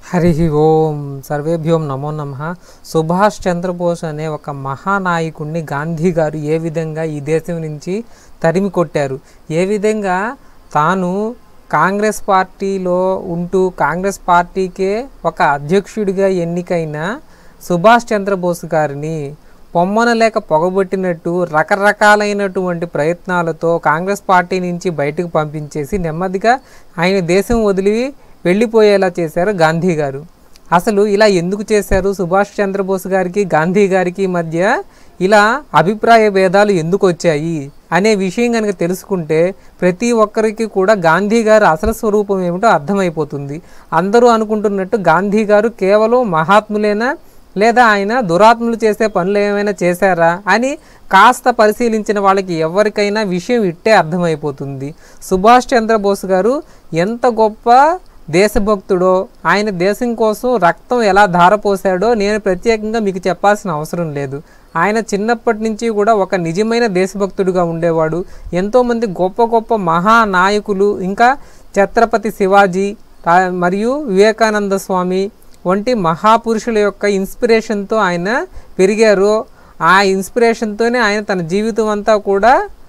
హరి ఓం సర్వేభ్యోం నమో నమ సుభాష్ చంద్రబోస్ అనే ఒక మహానాయకుడిని గాంధీ గారు ఏ విధంగా ఈ దేశం నుంచి తరిమి కొట్టారు ఏ విధంగా తాను కాంగ్రెస్ పార్టీలో ఉంటూ కాంగ్రెస్ పార్టీకే ఒక అధ్యక్షుడిగా ఎన్నికైన సుభాష్ చంద్రబోస్ గారిని పొమ్మన లేక పొగబొట్టినట్టు రకరకాలైనటువంటి ప్రయత్నాలతో కాంగ్రెస్ పార్టీ నుంచి బయటకు పంపించేసి నెమ్మదిగా ఆయన దేశం వదిలి వెళ్ళిపోయేలా చేశారు గాంధీ గారు అసలు ఇలా ఎందుకు చేశారు సుభాష్ చంద్రబోస్ గారికి గాంధీ గారికి మధ్య ఇలా అభిప్రాయ భేదాలు ఎందుకు వచ్చాయి అనే విషయం కనుక తెలుసుకుంటే ప్రతి ఒక్కరికి కూడా గాంధీ గారు అసలు స్వరూపం ఏమిటో అర్థమైపోతుంది అందరూ అనుకుంటున్నట్టు గాంధీ గారు కేవలం మహాత్ములేనా లేదా ఆయన దురాత్ములు చేసే పనులు ఏమైనా చేశారా అని కాస్త పరిశీలించిన వాళ్ళకి ఎవరికైనా విషయం ఇట్టే అర్థమైపోతుంది సుభాష్ చంద్రబోస్ గారు ఎంత గొప్ప దేశభక్తుడో ఆయన దేశం కోసం రక్తం ఎలా ధారపోసాడో నేను ప్రత్యేకంగా మీకు చెప్పాల్సిన అవసరం లేదు ఆయన చిన్నప్పటి నుంచి కూడా ఒక నిజమైన దేశభక్తుడిగా ఉండేవాడు ఎంతోమంది గొప్ప గొప్ప మహానాయకులు ఇంకా ఛత్రపతి శివాజీ ఆ- మరియు వివేకానంద స్వామి వంటి మహాపురుషుల యొక్క ఇన్స్పిరేషన్తో ఆయన పెరిగారు ఆ ఇన్స్పిరేషన్తోనే ఆయన తన జీవితం అంతా కూడా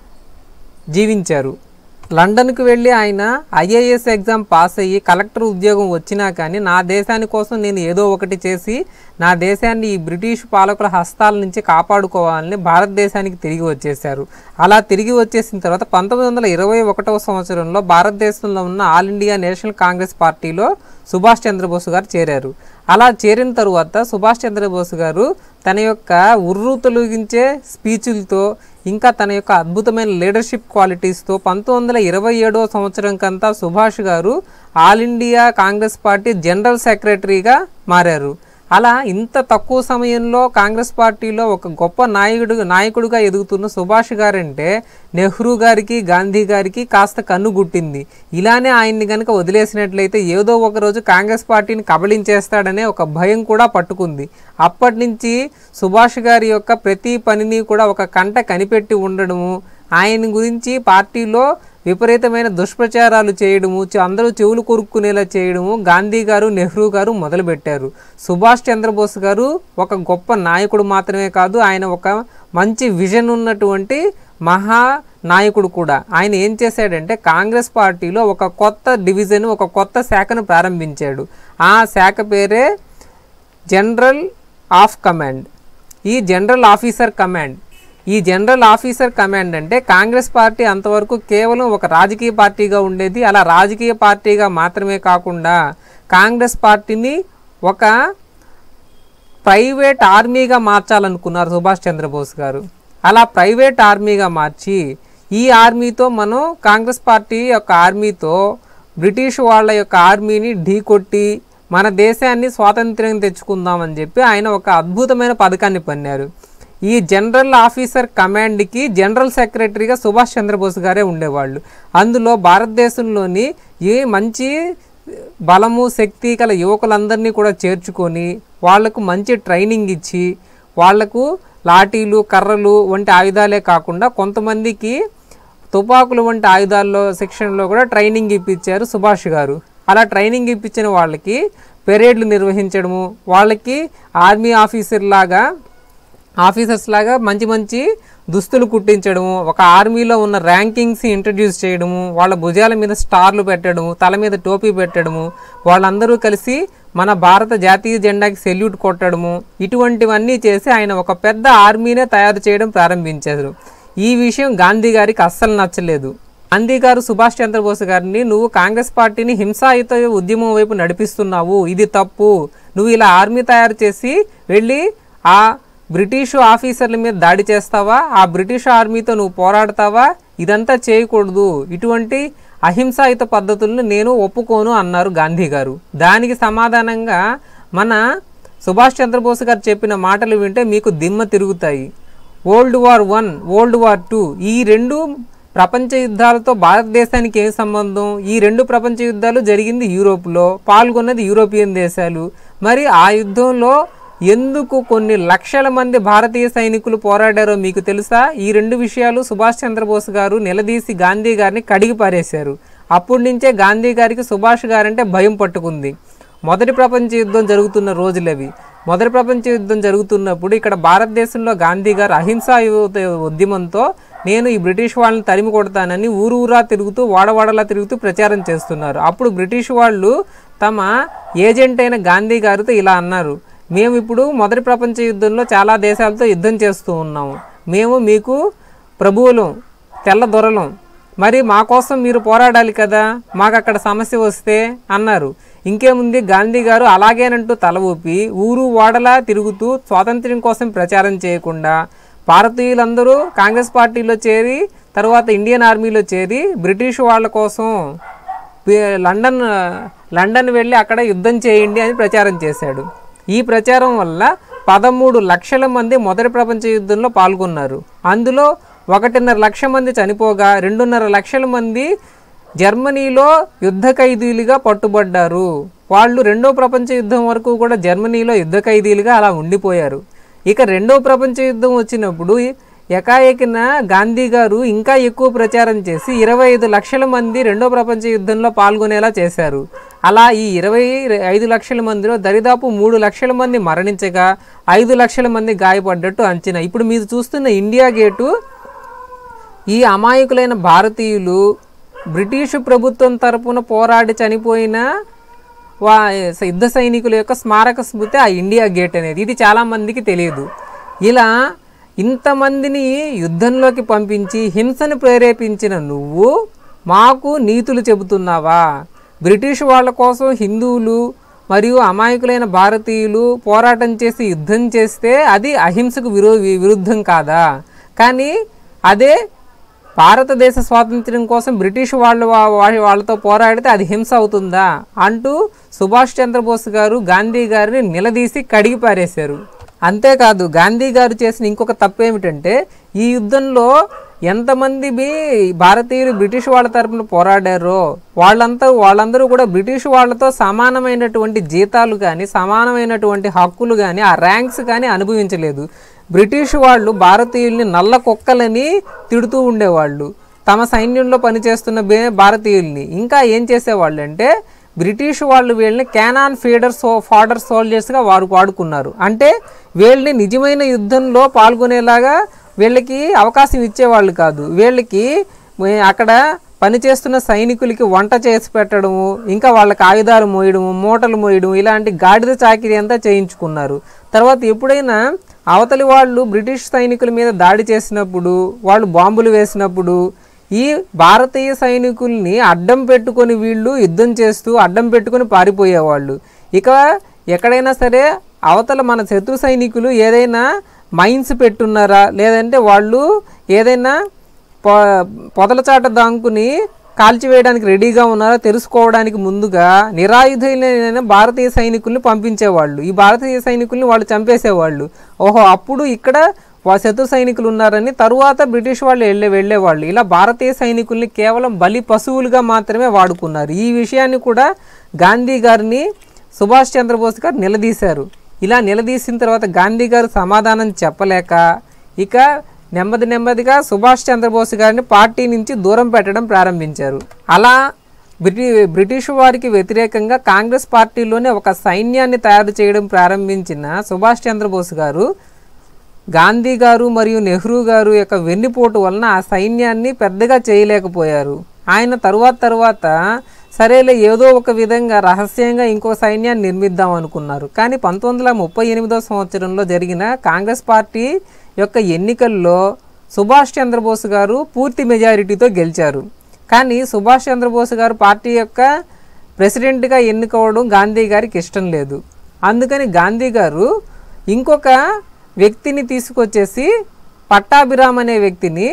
జీవించారు లండన్కి వెళ్ళి ఆయన ఐఏఎస్ ఎగ్జామ్ పాస్ అయ్యి కలెక్టర్ ఉద్యోగం వచ్చినా కానీ నా దేశాని కోసం నేను ఏదో ఒకటి చేసి నా దేశాన్ని ఈ బ్రిటిష్ పాలకుల హస్తాల నుంచి కాపాడుకోవాలని భారతదేశానికి తిరిగి వచ్చేశారు అలా తిరిగి వచ్చేసిన తర్వాత పంతొమ్మిది వందల ఇరవై ఒకటవ సంవత్సరంలో భారతదేశంలో ఉన్న ఆల్ ఇండియా నేషనల్ కాంగ్రెస్ పార్టీలో సుభాష్ చంద్రబోస్ గారు చేరారు అలా చేరిన తరువాత సుభాష్ చంద్రబోస్ గారు తన యొక్క ఉర్రు తొలగించే స్పీచులతో ఇంకా తన యొక్క అద్భుతమైన లీడర్షిప్ క్వాలిటీస్తో పంతొమ్మిది వందల ఇరవై ఏడవ సంవత్సరం కంతా Subhash garu all India Congress party general సెక్రటరీగా మారారు అలా ఇంత తక్కువ సమయంలో కాంగ్రెస్ పార్టీలో ఒక గొప్ప నాయకుడు నాయకుడిగా ఎదుగుతున్న సుభాష్ గారంటే నెహ్రూ గారికి గాంధీ గారికి కాస్త కన్ను గుట్టింది ఇలానే ఆయన్ని కనుక వదిలేసినట్లయితే ఏదో ఒక రోజు కాంగ్రెస్ పార్టీని కబళించేస్తాడనే ఒక భయం కూడా పట్టుకుంది అప్పటి నుంచి సుభాష్ గారి యొక్క ప్రతి పనిని కూడా ఒక కంట కనిపెట్టి ఉండడము ఆయన గురించి పార్టీలో విపరీతమైన దుష్ప్రచారాలు చేయడము చ- అందరూ చెవులు కొరుక్కునేలా చేయడము గాంధీ గారు నెహ్రూ గారు మొదలుపెట్టారు సుభాష్ చంద్రబోస్ గారు ఒక గొప్ప నాయకుడు మాత్రమే కాదు ఆయన ఒక మంచి విజన్ ఉన్నటువంటి మహా నాయకుడు కూడా ఆయన ఏం చేశాడంటే కాంగ్రెస్ పార్టీలో ఒక కొత్త డివిజన్ ఒక కొత్త శాఖను ప్రారంభించాడు ఆ శాఖ పేరే జనరల్ ఆఫ్ కమాండ్ ఈ జనరల్ ఆఫీసర్ కమాండ్ ఈ జనరల్ ఆఫీసర్ కమాండ్ అంటే కాంగ్రెస్ పార్టీ అంతవరకు కేవలం ఒక రాజకీయ పార్టీగా ఉండేది అలా రాజకీయ పార్టీగా మాత్రమే కాకుండా కాంగ్రెస్ పార్టీని ఒక ప్రైవేట్ ఆర్మీగా మార్చాలనుకున్నారు సుభాష్ చంద్రబోస్ గారు అలా ప్రైవేట్ ఆర్మీగా మార్చి ఈ ఆర్మీతో మనం కాంగ్రెస్ పార్టీ యొక్క ఆర్మీతో బ్రిటిష్ వాళ్ళ యొక్క ఆర్మీని ఢీకొట్టి మన దేశాన్ని స్వాతంత్ర్యం తెచ్చుకుందామని చెప్పి ఆయన ఒక అద్భుతమైన పథకాన్ని పన్నారు ఈ జనరల్ ఆఫీసర్ కమాండ్కి జనరల్ సెక్రటరీగా సుభాష్ చంద్రబోస్ గారే ఉండేవాళ్ళు అందులో భారతదేశంలోని ఏ మంచి బలము శక్తి గల యువకులందరినీ కూడా చేర్చుకొని వాళ్లకు మంచి ట్రైనింగ్ ఇచ్చి వాళ్లకు లాఠీలు కర్రలు వంటి ఆయుధాలే కాకుండా కొంతమందికి తుపాకులు వంటి ఆయుధాల్లో శిక్షణలో కూడా ట్రైనింగ్ ఇప్పించారు సుభాష్ గారు అలా ట్రైనింగ్ ఇప్పించిన వాళ్ళకి పెరేడ్లు నిర్వహించడము వాళ్ళకి ఆర్మీ ఆఫీసర్ లాగా ఆఫీసర్స్ లాగా మంచి మంచి దుస్తులు కుట్టించడము ఒక ఆర్మీలో ఉన్న ర్యాంకింగ్స్ ఇంట్రడ్యూస్ చేయడము వాళ్ళ భుజాల మీద స్టార్లు పెట్టడము తల మీద టోపీ పెట్టడము వాళ్ళందరూ కలిసి మన భారత జాతీయ జెండాకి సెల్యూట్ కొట్టడము ఇటువంటివన్నీ చేసి ఆయన ఒక పెద్ద ఆర్మీనే తయారు చేయడం ప్రారంభించారు ఈ విషయం గాంధీ గారికి అస్సలు నచ్చలేదు గాంధీ గారు సుభాష్ చంద్రబోస్ గారిని నువ్వు కాంగ్రెస్ పార్టీని హింసాయుత ఉద్యమం వైపు నడిపిస్తున్నావు ఇది తప్పు నువ్వు ఇలా ఆర్మీ తయారు చేసి వెళ్ళి ఆ బ్రిటిషు ఆఫీసర్ల మీద దాడి చేస్తావా ఆ బ్రిటిష్ ఆర్మీతో నువ్వు పోరాడతావా ఇదంతా చేయకూడదు ఇటువంటి అహింసాయుత పద్ధతులను నేను ఒప్పుకోను అన్నారు గాంధీ గారు దానికి సమాధానంగా మన సుభాష్ చంద్రబోస్ గారు చెప్పిన మాటలు వింటే మీకు దిమ్మ తిరుగుతాయి world war one world war two ఈ రెండు ప్రపంచ యుద్ధాలతో భారతదేశానికి ఏం సంబంధం ఈ రెండు ప్రపంచ యుద్ధాలు జరిగింది యూరోప్లో పాల్గొన్నది యూరోపియన్ దేశాలు మరి ఆ యుద్ధంలో ఎందుకు కొన్ని లక్షల మంది భారతీయ సైనికులు పోరాడారో మీకు తెలుసా ఈ రెండు విషయాలు సుభాష్ చంద్రబోస్ గారు నిలదీసి గాంధీ గారిని కడిగి పారేశారు అప్పటి నుంచే గాంధీ గారికి సుభాష్ గారంటే భయం పట్టుకుంది మొదటి ప్రపంచ యుద్ధం జరుగుతున్న రోజులు అవి మొదటి ప్రపంచ యుద్ధం జరుగుతున్నప్పుడు ఇక్కడ భారతదేశంలో గాంధీ గారు అహింసా యువ- ఉద్యమంతో నేను ఈ బ్రిటిష్ వాళ్ళని తరిమి కొడతానని ఊరు ఊరా తిరుగుతూ వాడవాడలా తిరుగుతూ ప్రచారం చేస్తున్నారు అప్పుడు బ్రిటిష్ వాళ్ళు తమ ఏజెంట్ అయిన గాంధీ గారితో ఇలా అన్నారు మేము ఇప్పుడు మొదటి ప్రపంచ యుద్ధంలో చాలా దేశాలతో యుద్ధం చేస్తూ ఉన్నాము మేము మీకు ప్రభువులం తెల్ల దొరలం మరి మా కోసం మీరు పోరాడాలి కదా మాకు అక్కడ సమస్య వస్తే అన్నారు ఇంకేముంది గాంధీ గారు అలాగేనంటూ తల ఊపి ఊరు వాడలా తిరుగుతూ స్వాతంత్ర్యం కోసం ప్రచారం చేయకుండా భారతీయులందరూ కాంగ్రెస్ పార్టీలో చేరి తర్వాత ఇండియన్ ఆర్మీలో చేరి బ్రిటిష్ వాళ్ళ కోసం వీ- లండన్ లండన్ వెళ్ళి అక్కడ యుద్ధం చేయండి అని ప్రచారం చేశాడు ఈ ప్రచారం వల్ల పదమూడు లక్షల మంది మొదటి ప్రపంచ యుద్ధంలో పాల్గొన్నారు అందులో ఒకటిన్నర లక్ష మంది చనిపోగా రెండున్నర లక్షల మంది జర్మనీలో యుద్ధ ఖైదీలుగా పట్టుబడ్డారు వాళ్ళు రెండో ప్రపంచ యుద్ధం వరకు కూడా జర్మనీలో యుద్ధ ఖైదీలుగా అలా ఉండిపోయారు ఇక రెండో ప్రపంచ యుద్ధం వచ్చినప్పుడు ఎకాఎకిన గాంధీ గారు ఇంకా ఎక్కువ ప్రచారం చేసి ఇరవై ఐదు లక్షల మంది రెండో ప్రపంచ యుద్ధంలో పాల్గొనేలా చేశారు అలా ఈ ఇరవై ఐదు లక్షల మందిలో దరిదాపు మూడు లక్షల మంది మరణించగా ఐదు లక్షల మంది గాయపడ్డట్టు అంచనా ఇప్పుడు మీరు చూస్తున్న ఇండియా గేటు ఈ అమాయకులైన భారతీయులు బ్రిటిషు ప్రభుత్వం తరపున పోరాడి చనిపోయిన వా యుద్ధ సైనికుల యొక్క స్మారక స్మృతి ఆ ఇండియా గేట్ అనేది ఇది చాలా మందికి తెలియదు ఇలా ఇంతమందిని యుద్ధంలోకి పంపించి హింసను ప్రేరేపించిన నువ్వు మాకు నీతులు చెబుతున్నావా బ్రిటిష్ వాళ్ళ కోసం హిందువులు మరియు అమాయకులైన భారతీయులు పోరాటం చేసి యుద్ధం చేస్తే అది అహింసకు విరో విరుద్ధం కాదా కానీ అదే భారతదేశ స్వాతంత్ర్యం కోసం బ్రిటిష్ వాళ్ళు వా- వా- వాళ్ళతో పోరాడితే అది హింస అవుతుందా అంటూ సుభాష్ చంద్రబోస్ గారు గాంధీ గారిని నిలదీసి కడిగి పారేశారు అంతేకాదు గాంధీ గారు చేసిన ఇంకొక తప్పు ఏమిటంటే ఈ యుద్ధంలో ఎంతమంది బి భారతీయులు బ్రిటిష్ వాళ్ళ తరపున పోరాడారో వాళ్ళంతా వాళ్ళందరూ కూడా బ్రిటిష్ వాళ్ళతో సమానమైనటువంటి జీతాలు కానీ సమానమైనటువంటి హక్కులు కానీ ఆ ర్యాంక్స్ కానీ అనుభవించలేదు బ్రిటిష్ వాళ్ళు భారతీయుల్ని నల్ల కుక్కలని తిడుతూ ఉండేవాళ్ళు తమ సైన్యంలో పనిచేస్తున్న బే- భారతీయుల్ని ఇంకా ఏం చేసేవాళ్ళు అంటే బ్రిటిష్ వాళ్ళు వీళ్ళని క్యానాన్ ఫీడర్ సో ఫాడర్ సోల్జర్స్గా వారు వాడుకున్నారు అంటే వీళ్ళని నిజమైన యుద్ధంలో పాల్గొనేలాగా వీళ్ళకి అవకాశం ఇచ్చేవాళ్ళు కాదు వీళ్ళకి మే- అక్కడ పనిచేస్తున్న సైనికులకి వంట చేసి పెట్టడము ఇంకా వాళ్ళకి ఆయుధాలు మోయడము మూటలు మోయడం ఇలాంటి గాడిద చాకిరీ అంతా చేయించుకున్నారు తర్వాత ఎప్పుడైనా అవతలి వాళ్ళు బ్రిటిష్ సైనికుల మీద దాడి చేసినప్పుడు వాళ్ళు బాంబులు వేసినప్పుడు ఈ భారతీయ సైనికుల్ని అడ్డం పెట్టుకొని వీళ్ళు యుద్ధం చేస్తూ అడ్డం పెట్టుకొని పారిపోయేవాళ్ళు ఇక ఎక్కడైనా సరే అవతల మన శత్రు సైనికులు ఏదైనా మైన్స్ పెట్టున్నారా లేదంటే వాళ్ళు ఏదైనా పొ పొదలచాట దాంకుని కాల్చివేయడానికి రెడీగా ఉన్నారా తెలుసుకోవడానికి ముందుగా నిరాయుధులైన భారతీయ సైనికుల్ని పంపించేవాళ్ళు ఈ భారతీయ సైనికుల్ని వాళ్ళు చంపేసేవాళ్ళు ఓహో అప్పుడు ఇక్కడ వా శత్రు సైనికులు ఉన్నారని తరువాత బ్రిటిష్ వాళ్ళు వెళ్ళే వెళ్ళేవాళ్ళు ఇలా భారతీయ సైనికుల్ని కేవలం బలి పశువులుగా మాత్రమే వాడుకున్నారు ఈ విషయాన్ని కూడా గాంధీ గారిని సుభాష్ చంద్రబోస్ గారు నిలదీశారు ఇలా నిలదీసిన తర్వాత గాంధీ గారు సమాధానం చెప్పలేక ఇక నెమ్మది నెమ్మదిగా సుభాష్ చంద్రబోస్ గారిని పార్టీ నుంచి దూరం పెట్టడం ప్రారంభించారు అలా బ్రిటి బ్రిటిష్ వారికి వ్యతిరేకంగా కాంగ్రెస్ పార్టీలోనే ఒక సైన్యాన్ని తయారు చేయడం ప్రారంభించిన సుభాష్ చంద్రబోస్ గారు గాంధీ గారు మరియు నెహ్రూ గారు యొక్క వెన్నుపోటు వలన ఆ సైన్యాన్ని పెద్దగా చేయలేకపోయారు ఆయన తరువాత తరువాత సరేలే ఏదో ఒక విధంగా రహస్యంగా ఇంకో సైన్యాన్ని నిర్మిద్దాం అనుకున్నారు కానీ పంతొమ్మిది వందల ముప్పై ఎనిమిదో సంవత్సరంలో జరిగిన కాంగ్రెస్ పార్టీ యొక్క ఎన్నికల్లో సుభాష్ చంద్రబోస్ గారు పూర్తి మెజారిటీతో గెలిచారు కానీ సుభాష్ చంద్రబోస్ గారు పార్టీ యొక్క ప్రెసిడెంట్గా ఎన్నుకోవడం గాంధీ గారికి ఇష్టం లేదు అందుకని గాంధీ గారు ఇంకొక వ్యక్తిని తీసుకొచ్చేసి పట్టాభిరామ్ అనే వ్యక్తిని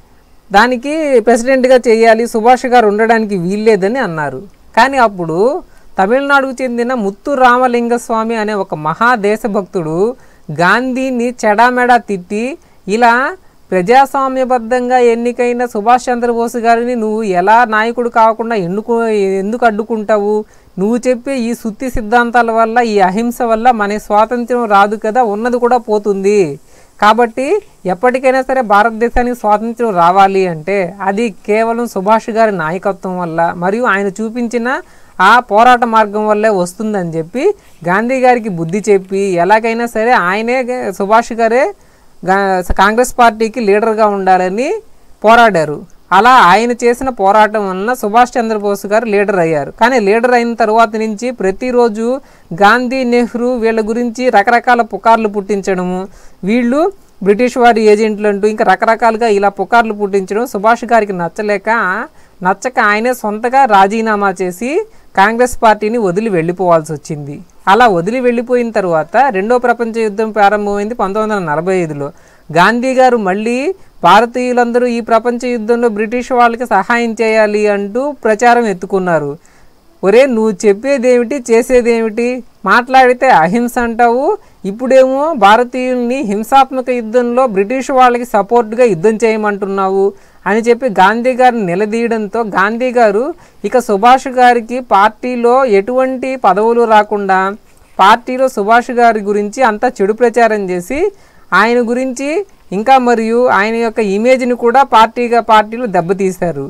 దానికి ప్రెసిడెంట్గా చేయాలి సుభాష్ గారు ఉండడానికి వీల్లేదని అన్నారు కానీ అప్పుడు తమిళనాడుకు చెందిన ముత్తు రామలింగ స్వామి అనే ఒక మహా దేశభక్తుడు గాంధీని చెడామెడా తిట్టి ఇలా ప్రజాస్వామ్యబద్ధంగా ఎన్నికైన సుభాష్ చంద్రబోస్ గారిని నువ్వు ఎలా నాయకుడు కాకుండా ఎన్నుకో ఎందుకు అడ్డుకుంటావు నువ్వు చెప్పే ఈ సుత్తి సిద్ధాంతాల వల్ల ఈ అహింస వల్ల మన స్వాతంత్ర్యం రాదు కదా ఉన్నది కూడా పోతుంది కాబట్టి ఎప్పటికైనా సరే భారతదేశానికి స్వాతంత్ర్యం రావాలి అంటే అది కేవలం సుభాష్ గారి నాయకత్వం వల్ల మరియు ఆయన చూపించిన ఆ పోరాట మార్గం వల్లే వస్తుందని చెప్పి గాంధీ గారికి బుద్ధి చెప్పి ఎలాగైనా సరే ఆయనే సుభాష్ గారే గా- కాంగ్రెస్ పార్టీకి లీడర్గా ఉండాలని పోరాడారు అలా ఆయన చేసిన పోరాటం వలన సుభాష్ చంద్రబోస్ గారు లీడర్ అయ్యారు కానీ లీడర్ అయిన తర్వాత నుంచి ప్రతిరోజు గాంధీ నెహ్రూ వీళ్ళ గురించి రకరకాల పుకార్లు పుట్టించడము వీళ్ళు బ్రిటిష్ వారి ఏజెంట్లు అంటూ ఇంకా రకరకాలుగా ఇలా పుకార్లు పుట్టించడం సుభాష్ గారికి నచ్చలేక నచ్చక ఆయనే సొంతగా రాజీనామా చేసి కాంగ్రెస్ పార్టీని వదిలి వెళ్ళిపోవాల్సి వచ్చింది అలా వదిలి వెళ్ళిపోయిన తర్వాత రెండో ప్రపంచ యుద్ధం ప్రారంభమైంది పంతొమ్మిది వందల నలభై ఐదులో గాంధీ గారు మళ్ళీ భారతీయులందరూ ఈ ప్రపంచ యుద్ధంలో బ్రిటిష్ వాళ్ళకి సహాయం చేయాలి అంటూ ప్రచారం ఎత్తుకున్నారు ఒరే నువ్వు చెప్పేదేమిటి చేసేదేమిటి మాట్లాడితే అహింస అంటావు ఇప్పుడేమో భారతీయుల్ని హింసాత్మక యుద్ధంలో బ్రిటిష్ వాళ్ళకి సపోర్ట్గా యుద్ధం చేయమంటున్నావు అని చెప్పి గాంధీ గారిని నిలదీయడంతో గాంధీ గారు ఇక సుభాష్ గారికి పార్టీలో ఎటువంటి పదవులు రాకుండా పార్టీలో సుభాష్ గారి గురించి అంతా చెడు ప్రచారం చేసి ఆయన గురించి ఇంకా మరియు ఆయన యొక్క ఇమేజ్ని కూడా పార్టీగా పార్టీలు దెబ్బతీశారు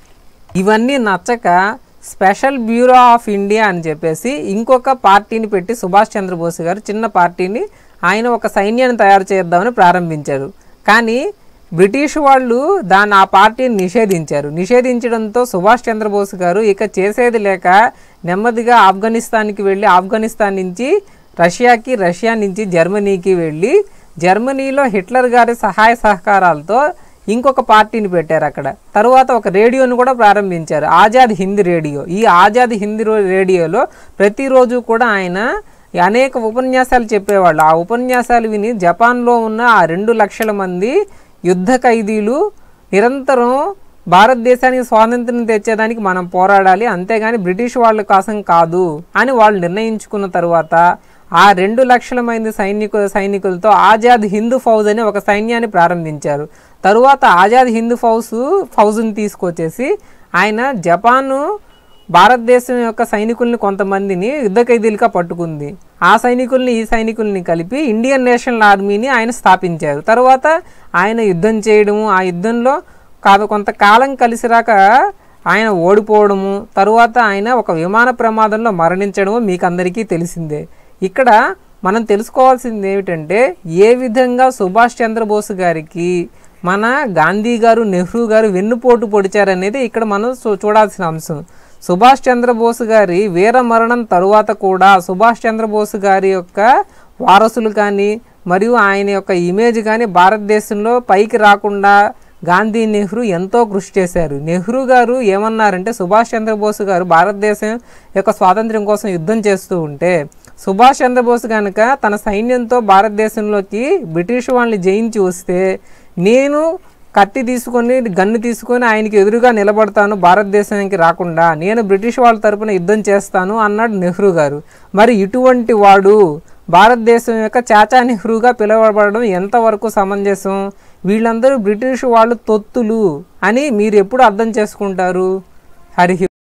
ఇవన్నీ నచ్చక స్పెషల్ బ్యూరో ఆఫ్ ఇండియా అని చెప్పేసి ఇంకొక పార్టీని పెట్టి సుభాష్ చంద్రబోస్ గారు చిన్న పార్టీని ఆయన ఒక సైన్యాన్ని తయారు చేద్దామని ప్రారంభించారు కానీ బ్రిటిష్ వాళ్ళు దాన్ని ఆ పార్టీని నిషేధించారు నిషేధించడంతో సుభాష్ చంద్రబోస్ గారు ఇక చేసేది లేక నెమ్మదిగా ఆఫ్ఘనిస్తాన్కి వెళ్ళి ఆఫ్ఘనిస్తాన్ నుంచి రష్యాకి రష్యా నుంచి జర్మనీకి వెళ్ళి జర్మనీలో హిట్లర్ గారి సహాయ సహకారాలతో ఇంకొక పార్టీని పెట్టారు అక్కడ తరువాత ఒక రేడియోను కూడా ప్రారంభించారు ఆజాద్ హింద్ రేడియో ఈ ఆజాద్ హింద్ రో- రేడియోలో ప్రతిరోజు కూడా ఆయన అనేక ఉపన్యాసాలు చెప్పేవాళ్ళు ఆ ఉపన్యాసాలు విని జపాన్లో ఉన్న ఆ రెండు లక్షల మంది యుద్ధ ఖైదీలు నిరంతరం భారతదేశానికి స్వాతంత్రం తెచ్చేదానికి మనం పోరాడాలి అంతేగాని బ్రిటిష్ వాళ్ళ కోసం కాదు అని వాళ్ళు నిర్ణయించుకున్న తర్వాత ఆ రెండు లక్షల మంది సైనికుల సైనికులతో ఆజాద్ హిందూ ఫౌజ్ అని ఒక సైన్యాన్ని ప్రారంభించారు తరువాత ఆజాద్ హిందూ ఫౌజ్ ఫౌజ్ని తీసుకొచ్చేసి ఆయన జపాను భారతదేశం యొక్క సైనికుల్ని కొంతమందిని యుద్ధ ఖైదీలుగా పట్టుకుంది ఆ సైనికుల్ని ఈ సైనికుల్ని కలిపి ఇండియన్ నేషనల్ ఆర్మీని ఆయన స్థాపించారు తర్వాత ఆయన యుద్ధం చేయడము ఆ యుద్ధంలో కాదు కొంతకాలం కలిసి రాక ఆయన ఓడిపోవడము తరువాత ఆయన ఒక విమాన ప్రమాదంలో మరణించడము మీకు అందరికీ తెలిసిందే ఇక్కడ మనం తెలుసుకోవాల్సింది ఏమిటంటే ఏ విధంగా సుభాష్ చంద్రబోస్ గారికి మన గాంధీ గారు నెహ్రూ గారు వెన్నుపోటు పొడిచారనేది ఇక్కడ మనం చూ- చూడాల్సిన అంశం సుభాష్ చంద్రబోస్ గారి వీర మరణం తరువాత కూడా సుభాష్ చంద్రబోస్ గారి యొక్క వారసులు కానీ మరియు ఆయన యొక్క ఇమేజ్ కానీ భారతదేశంలో పైకి రాకుండా గాంధీ నెహ్రూ ఎంతో కృషి చేశారు నెహ్రూ గారు ఏమన్నారంటే సుభాష్ చంద్రబోస్ గారు భారతదేశం యొక్క స్వాతంత్ర్యం కోసం యుద్ధం చేస్తూ ఉంటే సుభాష్ చంద్రబోస్ కనుక తన సైన్యంతో భారతదేశంలోకి బ్రిటిష్ వాళ్ళని జయించి వస్తే నేను కత్తి తీసుకొని గన్ను తీసుకొని ఆయనకి ఎదురుగా నిలబడతాను భారతదేశానికి రాకుండా నేను బ్రిటిష్ వాళ్ళ తరపున యుద్ధం చేస్తాను అన్నాడు నెహ్రూ గారు మరి ఇటువంటి వాడు భారతదేశం యొక్క చాచా నెహ్రూగా పిలువబడడం ఎంతవరకు సమంజసం వీళ్ళందరూ బ్రిటిష్ వాళ్ళు తొత్తులు అని మీరు ఎప్పుడు అర్థం చేసుకుంటారు హరి